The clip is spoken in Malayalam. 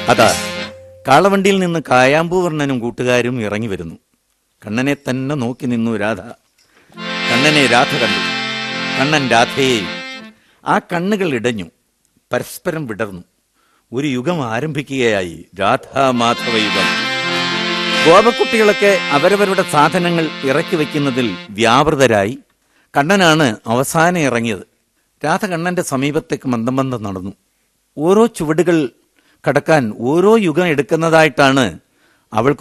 അതാ കാളവണ്ടിയിൽ നിന്ന് കായാമ്പൂവർണ്ണനും കൂട്ടുകാരും ഇറങ്ങി വരുന്നു കണ്ണനെ തന്നെ നോക്കി നിന്നു രാധ കണ്ണനെ രാധ കണ്ടു കണ്ണൻ രാധയെ ആ കണ്ണുകൾ ഇടഞ്ഞു പരസ്പരം വിടർന്നു ഒരു യുഗം ആരംഭിക്കുകയായി രാധാമാധവ യുഗം ഗോപക്കുട്ടികളൊക്കെ അവരവരുടെ സാധനങ്ങൾ ഇറക്കി വെക്കുന്നതിൽ വ്യാപൃതരായി കണ്ണനാണ് അവസാനം ഇറങ്ങിയത് രാധ കണ്ണന്റെ സമീപത്തേക്ക് മന്ദം മന്ദം നടന്നു ഓരോ ചുവടുകൾ കടക്കാൻ ഓരോ യുഗം എടുക്കുന്നതായിട്ടാണ് അവൾക്ക്